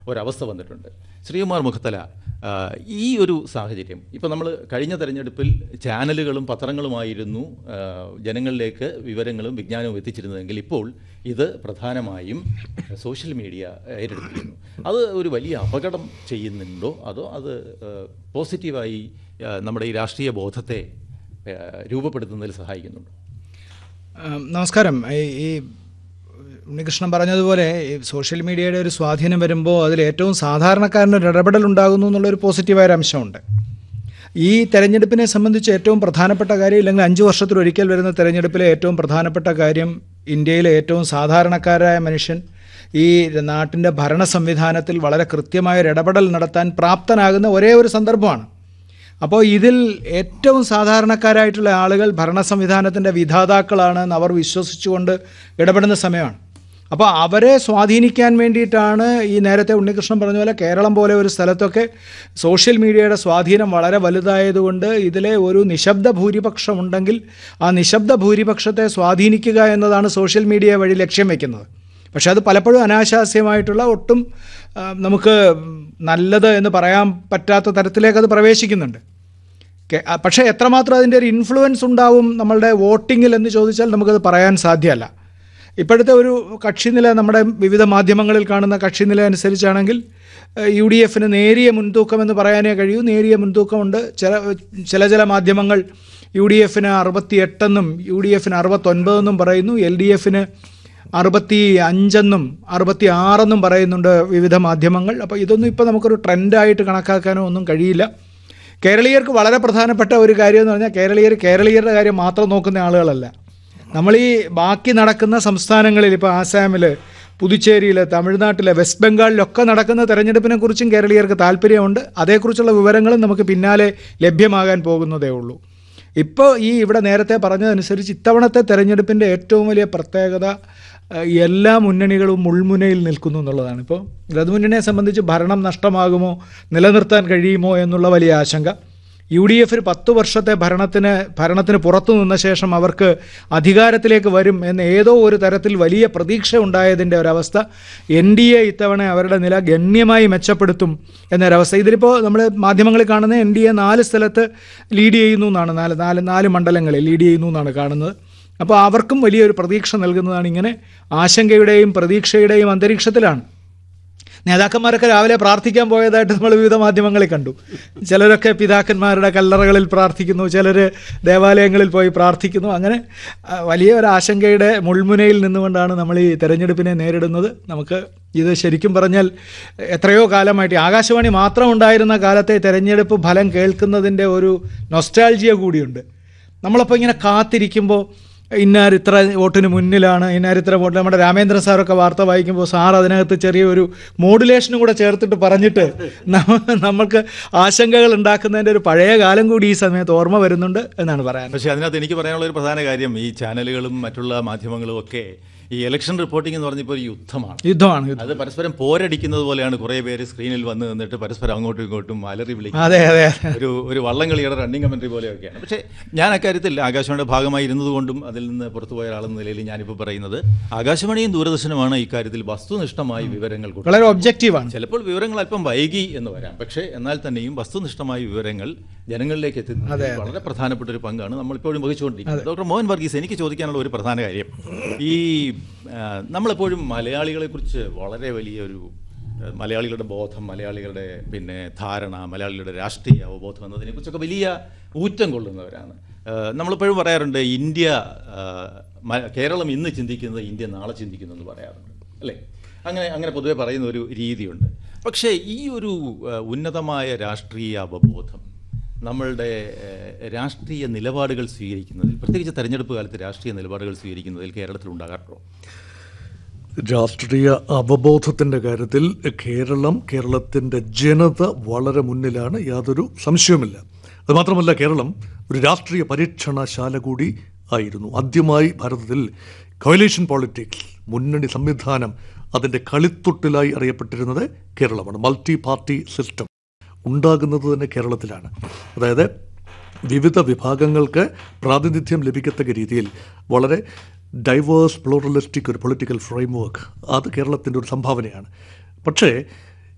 ഒരവസ്ഥ വന്നിട്ടുണ്ട് ശ്രീകുമാർ മുഖത്തല ആ, ഈ ഒരു സാഹചര്യം ഇപ്പോൾ നമ്മൾ കഴിഞ്ഞ തെരഞ്ഞെടുപ്പിൽ ചാനലുകളും പത്രങ്ങളുമായിരുന്നു ആ, ജനങ്ങളിലേക്ക് വിവരങ്ങളും വിജ്ഞാനവും എത്തിച്ചിരുന്നതെങ്കിൽ ഇപ്പോൾ ഇത് പ്രധാനമായും സോഷ്യൽ മീഡിയ ഏറ്റെടുത്തിരിക്കുന്നു അത് ഒരു വലിയ അപകടം ചെയ്യുന്നുണ്ടോ അതോ അത് ആ, പോസിറ്റീവായി ആ, നമ്മുടെ ഈ രാഷ്ട്രീയ ബോധത്തെ ആ, രൂപപ്പെടുത്തുന്നതിൽ സഹായിക്കുന്നുണ്ടോ ആം, നമസ്കാരം ഈ ഈ ഉണ്ണികൃഷ്ണൻ പറഞ്ഞതുപോലെ ഈ സോഷ്യൽ മീഡിയയുടെ ഒരു സ്വാധീനം വരുമ്പോൾ അതിൽ ഏറ്റവും സാധാരണക്കാരൻ്റെ ഒരു ഇടപെടൽ ഉണ്ടാകുന്നു എന്നുള്ളൊരു പോസിറ്റീവായ ഒരു അംശമുണ്ട് ഈ തെരഞ്ഞെടുപ്പിനെ സംബന്ധിച്ച് ഏറ്റവും പ്രധാനപ്പെട്ട കാര്യം ഇല്ലെങ്കിൽ അഞ്ച് വർഷത്തിലൊരിക്കൽ വരുന്ന തെരഞ്ഞെടുപ്പിലെ ഏറ്റവും പ്രധാനപ്പെട്ട കാര്യം ഇന്ത്യയിലെ ഏറ്റവും സാധാരണക്കാരായ മനുഷ്യൻ ഈ നാട്ടിൻ്റെ ഭരണ സംവിധാനത്തിൽ വളരെ കൃത്യമായ ഒരു ഇടപെടൽ നടത്താൻ പ്രാപ്തനാകുന്ന ഒരേ ഒരു സന്ദർഭമാണ് അപ്പോൾ ഇതിൽ ഏറ്റവും സാധാരണക്കാരായിട്ടുള്ള ആളുകൾ ഭരണ സംവിധാനത്തിൻ്റെ വിധാതാക്കളാണെന്ന് അവർ വിശ്വസിച്ചുകൊണ്ട് ഇടപെടുന്ന സമയമാണ് അപ്പോൾ അവരെ സ്വാധീനിക്കാൻ വേണ്ടിയിട്ടാണ് ഈ നേരത്തെ ഉണ്ണികൃഷ്ണൻ പറഞ്ഞ പോലെ കേരളം പോലെ ഒരു സ്ഥലത്തൊക്കെ സോഷ്യൽ മീഡിയയുടെ സ്വാധീനം വളരെ വലുതായതുകൊണ്ട് ഇതിലെ ഒരു നിശബ്ദ ഭൂരിപക്ഷം ഉണ്ടെങ്കിൽ ആ നിശബ്ദ ഭൂരിപക്ഷത്തെ സ്വാധീനിക്കുക എന്നതാണ് സോഷ്യൽ മീഡിയ വഴി ലക്ഷ്യം വയ്ക്കുന്നത് പക്ഷേ അത് പലപ്പോഴും അനാശാസ്യമായിട്ടുള്ള ഒട്ടും ആ, നമുക്ക് നല്ലത് എന്ന് പറയാൻ പറ്റാത്ത തരത്തിലേക്ക് അത് പ്രവേശിക്കുന്നുണ്ട് കെ- ആ, പക്ഷേ എത്രമാത്രം അതിൻ്റെ ഒരു ഇൻഫ്ലുവൻസ് ഉണ്ടാവും നമ്മളുടെ വോട്ടിങ്ങിൽ എന്ന് ചോദിച്ചാൽ നമുക്കത് പറയാൻ സാധ്യമല്ല ഇപ്പോഴത്തെ ഒരു കക്ഷിനില നമ്മുടെ വിവിധ മാധ്യമങ്ങളിൽ കാണുന്ന കക്ഷിനില അനുസരിച്ചാണെങ്കിൽ ഏഹ്, യു ഡി എഫിന് നേരിയ മുൻതൂക്കം എന്ന് പറയാനേ കഴിയൂ നേരിയ മുൻതൂക്കമുണ്ട് ചില ചില ചില മാധ്യമങ്ങൾ യു ഡി എഫിന് അറുപത്തി എട്ടെന്നും യു ഡി എഫിന് അറുപത്തൊൻപതെന്നും പറയുന്നു എൽ ഡി എഫിന് അറുപത്തി അഞ്ചെന്നും അറുപത്തി ആറെന്നും പറയുന്നുണ്ട് വിവിധ മാധ്യമങ്ങൾ അപ്പോൾ ഇതൊന്നും ഇപ്പോൾ നമുക്കൊരു ട്രെൻഡായിട്ട് കണക്കാക്കാനോ ഒന്നും കഴിയില്ല കേരളീയർക്ക് വളരെ പ്രധാനപ്പെട്ട ഒരു കാര്യം എന്ന് പറഞ്ഞാൽ കേരളീയർ കേരളീയരുടെ കാര്യം മാത്രം നോക്കുന്ന ആളുകളല്ല നമ്മൾ ഈ ബാക്കി നടക്കുന്ന സംസ്ഥാനങ്ങളിൽ ഇപ്പോൾ ആസാമിൽ പുതുച്ചേരിയിൽ തമിഴ്നാട്ടിൽ വെസ്റ്റ് ബംഗാളിലൊക്കെ നടക്കുന്ന തെരഞ്ഞെടുപ്പിനെ കുറിച്ചും കേരളീയർക്ക് താല്പര്യമുണ്ട് അതേക്കുറിച്ചുള്ള വിവരങ്ങളും നമുക്ക് പിന്നാലെ ലഭ്യമാകാൻ പോകുന്നതേ ഉള്ളൂ ഇപ്പോൾ ഈ ഇവിടെ നേരത്തെ പറഞ്ഞതനുസരിച്ച് ഇത്തവണത്തെ തെരഞ്ഞെടുപ്പിൻ്റെ ഏറ്റവും വലിയ പ്രത്യേകത ഏഹ്, എല്ലാ മുന്നണികളും മുൾമുനയിൽ നിൽക്കുന്നു എന്നുള്ളതാണ് ഇപ്പോൾ ഇടതുമുന്നണിയെ സംബന്ധിച്ച് ഭരണം നഷ്ടമാകുമോ നിലനിർത്താൻ കഴിയുമോ എന്നുള്ള വലിയ ആശങ്ക യു ഡി എഫിന് പത്ത് വർഷത്തെ ഭരണത്തിന് ഭരണത്തിന് പുറത്തു നിന്ന ശേഷം അവർക്ക് അധികാരത്തിലേക്ക് വരും എന്ന് ഏതോ ഒരു തരത്തിൽ വലിയ പ്രതീക്ഷ ഉണ്ടായതിൻ്റെ ഒരവസ്ഥ എൻ ഡി എ ഇത്തവണ അവരുടെ നില ഗണ്യമായി മെച്ചപ്പെടുത്തും എന്നൊരവസ്ഥ ഇതിലിപ്പോൾ നമ്മൾ മാധ്യമങ്ങളിൽ കാണുന്ന എൻ ഡി എ നാല് സ്ഥലത്ത് ലീഡ് ചെയ്യുന്നു എന്നാണ് നാല് നാല് നാല് മണ്ഡലങ്ങളിൽ ലീഡ് ചെയ്യുന്നു എന്നാണ് കാണുന്നത് അപ്പോൾ അവർക്കും വലിയൊരു പ്രതീക്ഷ നൽകുന്നതാണ് ഇങ്ങനെ ആശങ്കയുടെയും പ്രതീക്ഷയുടെയും അന്തരീക്ഷത്തിലാണ് നേതാക്കന്മാരൊക്കെ രാവിലെ പ്രാർത്ഥിക്കാൻ പോയതായിട്ട് നമ്മൾ വിവിധ മാധ്യമങ്ങളിൽ കണ്ടു ചിലരൊക്കെ പിതാക്കന്മാരുടെ കല്ലറകളിൽ പ്രാർത്ഥിക്കുന്നു ചിലർ ദേവാലയങ്ങളിൽ പോയി പ്രാർത്ഥിക്കുന്നു അങ്ങനെ ആ, വലിയ ഒരു ആശങ്കയുടെ മുൾമുനയിൽ നിന്നുകൊണ്ടാണ് നമ്മൾ ഈ തെരഞ്ഞെടുപ്പിനെ നേരിടുന്നത് നമുക്ക് ഇത് ശരിക്കും പറഞ്ഞാൽ എത്രയോ കാലമായിട്ട് ഈ ആകാശവാണി മാത്രം ഉണ്ടായിരുന്ന കാലത്തെ തെരഞ്ഞെടുപ്പ് ഫലം കേൾക്കുന്നതിൻ്റെ ഒരു നൊസ്റ്റാൾജിയ കൂടിയുണ്ട് നമ്മളപ്പോൾ ഇങ്ങനെ കാത്തിരിക്കുമ്പോൾ ഇന്നാർ ഇത്ര വോട്ടിന് മുന്നിലാണ് ഇന്നാർ ഇത്ര വോട്ട് നമ്മുടെ രാമേന്ദ്രൻ സാറൊക്കെ വാർത്ത വായിക്കുമ്പോൾ സാർ അതിനകത്ത് ചെറിയൊരു മോഡുലേഷനും കൂടെ ചേർത്തിട്ട് പറഞ്ഞിട്ട് നമ്മ- നമ്മൾക്ക് ആശങ്കകൾ ഉണ്ടാക്കുന്നതിൻ്റെ ഒരു പഴയ കാലം കൂടി ഈ സമയത്ത് ഓർമ്മ വരുന്നുണ്ട് എന്നാണ് പറയാൻ പക്ഷേ അതിനകത്ത് എനിക്ക് പറയാനുള്ള ഒരു പ്രധാന കാര്യം ഈ ചാനലുകളും മറ്റുള്ള മാധ്യമങ്ങളും ഒക്കെ ഈ ഇലക്ഷൻ റിപ്പോർട്ടിംഗ് എന്ന് പറഞ്ഞപ്പോൾ ഒരു യുദ്ധമാണ് യുദ്ധമാണ് യുദ്ധം അത് പരസ്പരം പോരടിക്കുന്നത് പോലെയാണ് കുറേ പേര് സ്ക്രീനിൽ വന്ന് നിന്നിട്ട് പരസ്പരം അങ്ങോട്ടും ഇങ്ങോട്ടും അലറി വിളിക്കും അതെ അതെ അതെ ഒരു ഒരു വള്ളംകളിയുടെ റണ്ണിങ് കമൻട്രി പോലെയൊക്കെയാണ് പക്ഷേ ഞാൻ അക്കാര്യത്തിൽ ആകാശവാണിയുടെ ഭാഗമായി ഇരുന്നതുകൊണ്ടും അതിൽ നിന്ന് പുറത്തുപോയ ഒരാളെന്ന നിലയിൽ ഞാനിപ്പോൾ പറയുന്നത് ആകാശവാണിയും ദൂരദർശനമാണ് ഇക്കാര്യത്തിൽ വസ്തുനിഷ്ഠമായി വിവരങ്ങൾ കൊടുക്കുന്നത് വളരെ ഒബ്ജക്റ്റീവാണ് ചിലപ്പോൾ വിവരങ്ങൾ അല്പം വൈകി എന്ന് വരാം പക്ഷേ എന്നാൽ തന്നെയും വസ്തുനിഷ്ഠമായ വിവരങ്ങൾ ജനങ്ങളിലേക്ക് എത്തുന്നത് വളരെ പ്രധാനപ്പെട്ട ഒരു പങ്കാണ് നമ്മളിപ്പോഴും വഹിച്ചുകൊണ്ടിരിക്കുന്നത് ഡോക്ടർ മോഹൻ വർഗീസ് എനിക്ക് ചോദിക്കാനുള്ള ഒരു പ്രധാന കാര്യം ഈ ആ, നമ്മളെപ്പോഴും മലയാളികളെക്കുറിച്ച് വളരെ വലിയൊരു ആ, മലയാളികളുടെ ബോധം മലയാളികളുടെ പിന്നെ ധാരണ മലയാളികളുടെ രാഷ്ട്രീയ അവബോധം എന്നതിനെക്കുറിച്ചൊക്കെ വലിയ ഊറ്റം കൊള്ളുന്നവരാണ് ആ, നമ്മളെപ്പോഴും പറയാറുണ്ട് ഇന്ത്യ ആ, മ- കേരളം ഇന്ന് ചിന്തിക്കുന്നത് ഇന്ത്യ നാളെ ചിന്തിക്കുന്നു എന്ന് പറയാറുണ്ട് അല്ലേ അങ്ങനെ അങ്ങനെ പൊതുവെ പറയുന്ന ഒരു രീതിയുണ്ട് പക്ഷേ ഈ ഒരു ആ, ഉന്നതമായ രാഷ്ട്രീയ അവബോധം നമ്മളുടെ ആ, രാഷ്ട്രീയ നിലപാടുകൾ സ്വീകരിക്കുന്നതിൽ പ്രത്യേകിച്ച് തെരഞ്ഞെടുപ്പ് കാലത്ത് രാഷ്ട്രീയ നിലപാടുകൾ സ്വീകരിക്കുന്നതിൽ കേരളത്തിൽ ഉണ്ടാകാറുണ്ടോ രാഷ്ട്രീയ അവബോധത്തിൻ്റെ കാര്യത്തിൽ കേരളം കേരളത്തിൻ്റെ ജനത വളരെ മുന്നിലാണ് യാതൊരു സംശയവുമില്ല അതുമാത്രമല്ല കേരളം ഒരു രാഷ്ട്രീയ പരീക്ഷണശാല കൂടി ആയിരുന്നു ആദ്യമായി ഭാരതത്തിൽ കോയലേഷൻ പോളിറ്റിക്സ് മുന്നണി സംവിധാനം അതിൻ്റെ കളിത്തൊട്ടിലായി അറിയപ്പെട്ടിരുന്നത് കേരളമാണ് മൾട്ടി പാർട്ടി സിസ്റ്റം ഉണ്ടാകുന്നത് തന്നെ കേരളത്തിലാണ് അതായത് വിവിധ വിഭാഗങ്ങൾക്ക് പ്രാതിനിധ്യം ലഭിക്കത്തക്ക രീതിയിൽ വളരെ ഡൈവേഴ്സ് പ്ലൂറലിസ്റ്റിക് ഒരു പൊളിറ്റിക്കൽ ഫ്രെയിംവർക്ക് അത് കേരളത്തിൻ്റെ ഒരു സംഭാവനയാണ് പക്ഷേ